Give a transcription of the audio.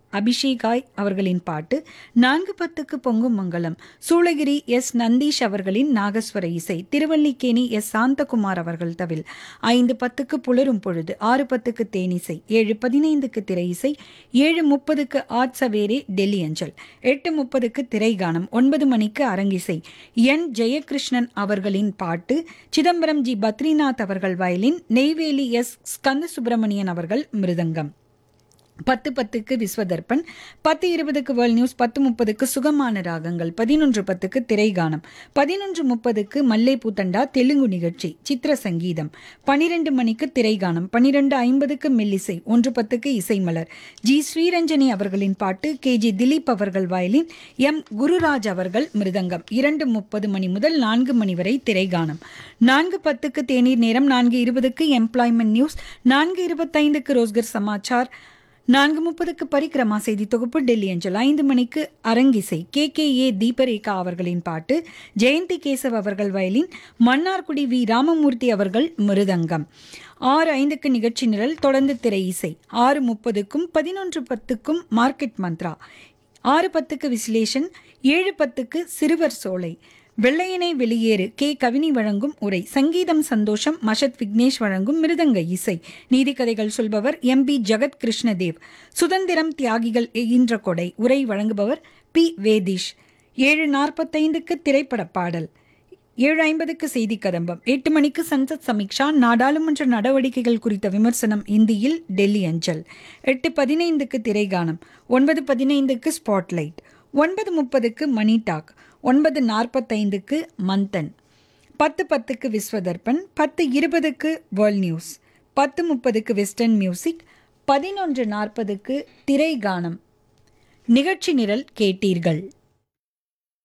அபிஷேகாய் அவர்களின் பாட்டு நான்கு பத்துக்கு பொங்கும் மங்கலம் சூளகிரி எஸ் நந்தீஷ் அவர்களின் நாகஸ்வர இசை திருவல்லிக்கேணி எஸ் சாந்தகுமார் அவர்கள் தவில் ஐந்து பத்துக்கு புலரும் பொழுது ஆறு பத்துக்கு தேனிசை ஏழு பதினைந்துக்கு திரை இசை ஏழு முப்பதுக்கு ஆட் சவேரே டெல்லி அஞ்சல் எட்டு முப்பதுக்கு திரைகானம் ஒன்பது மணிக்கு அரங்கிசை என் ஜெயகிருஷ்ணன் அவர்களின் பாட்டு சிதம்பரம் ஜி பத்ரிநாத் அவர்கள் வயலின் நெய்வேலி எஸ் ஸ்கந்த சுப்பிரமணியன் அவர்கள் மிருதங்கம் பத்து பத்துக்கு விஸ்வதர்ப்பன் பத்து இருபதுக்கு வேர்ல்ட் நியூஸ் பத்து முப்பதுக்கு சுகமான ராகங்கள் பதினொன்று பத்துக்கு திரைகானம் பதினொன்று முப்பதுக்கு மல்லை பூத்தண்டா தெலுங்கு நிகழ்ச்சி சித்திர சங்கீதம் பனிரெண்டு மணிக்கு திரைகானம் பனிரெண்டு ஐம்பதுக்கு மெல்லிசை ஒன்று பத்துக்கு இசைமலர் ஜி ஸ்ரீரஞ்சனி அவர்களின் பாட்டு கே ஜி திலீப் அவர்கள் வயலின் எம் குருராஜ் அவர்கள் மிருதங்கம் இரண்டு முப்பது மணி முதல் நான்கு மணி வரை திரைகானம் நான்கு பத்துக்கு தேநீர் நேரம் நான்கு இருபதுக்கு எம்ப்ளாய்மெண்ட் நியூஸ் நான்கு இருபத்தைந்துக்கு ரோஸ்கர் சமாச்சார் நான்கு முப்பதுக்கு பரிக்கிரமா செய்தி தொகுப்பு டெல்லி அஞ்சல் ஐந்து மணிக்கு அரங்கிசை கே கே ஏ தீபரேகா அவர்களின் பாட்டு ஜெயந்தி கேசவ் அவர்கள் வயலின் மன்னார்குடி வி ராமமூர்த்தி அவர்கள் மிருதங்கம் ஆறு ஐந்துக்கு நிகழ்ச்சி நிரல் தொடர்ந்து திரை இசை ஆறு முப்பதுக்கும் பதினொன்று பத்துக்கும் மார்க்கெட் மந்த்ரா ஆறு பத்துக்கு விஸ்லேஷன் ஏழு பத்துக்கு சிறுவர் சோலை வெள்ளையனை வெளியேறு கே கவினி வழங்கும் உரை சங்கீதம் சந்தோஷம் மஷத் விக்னேஷ் வழங்கும் மிருதங்க இசை நீதிக்கதைகள் சொல்பவர் எம் பி ஜெகத் கிருஷ்ணதேவ் சுதந்திரம் தியாகிகள் எகின்ற கொடை உரை வழங்குபவர் பி வேதீஷ் ஏழு நாற்பத்தைந்துக்கு திரைப்பட பாடல் ஏழு ஐம்பதுக்கு செய்தி கதம்பம் எட்டு மணிக்கு சன்சத் சமீக்ஷா நாடாளுமன்ற நடவடிக்கைகள் குறித்த விமர்சனம் இந்தியில் டெல்லி அஞ்சல் எட்டு பதினைந்துக்கு திரைகானம் ஒன்பது பதினைந்துக்கு ஸ்பாட்லைட் ஒன்பது முப்பதுக்கு மணி டாக் ஒன்பது நாற்பத்தைந்துக்கு மந்தன் பத்து பத்துக்கு விஸ்வதர்ப்பன் பத்து இருபதுக்கு வேர்ல்ட் நியூஸ் பத்து முப்பதுக்கு வெஸ்டர்ன் மியூசிக் பதினொன்று நாற்பதுக்கு திரைகானம் நிகழ்ச்சி நிரல் கேட்டீர்கள்